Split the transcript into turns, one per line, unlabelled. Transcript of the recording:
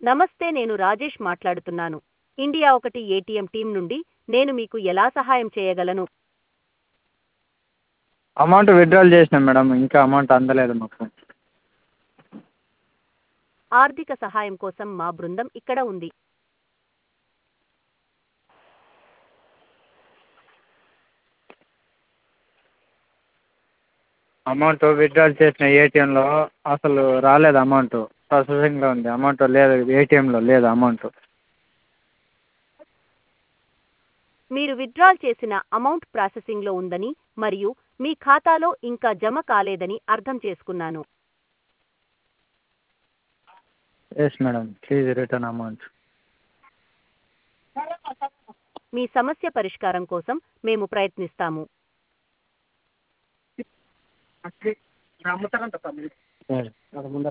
నమస్తే నేను రాజేష్ మాట్లాడుతున్నాను ఇండియా ఒకటి ఏటీఎం టీం నుండి నేను మీకు ఎలా సహాయం చేయగలను
అమౌంట్ విత్డ్రాల్ చేసినాం మేడం ఇంకా అమౌంట్ అందలేదు మాకు
ఆర్థిక సహాయం కోసం మా బృందం ఇక్కడ ఉంది
అమౌంట్ విత్డ్రాల్ చేసిన ఏటీఎంలో అసలు రాలేదు అమౌంట్ ప్రాసెసింగ్లో ఉంది అమౌంట్ లేదు ఏటీఎంలో లేదు అమౌంట్
మీరు విత్డ్రాల్ చేసిన అమౌంట్ ప్రాసెసింగ్లో ఉందని మరియు మీ ఖాతాలో ఇంకా జమ కాలేదని అర్థం చేసుకున్నాను
yes madam please return amount
మీ సమస్య పరిష్కారం కోసం మేము ప్రయత్నిస్తాము
సరే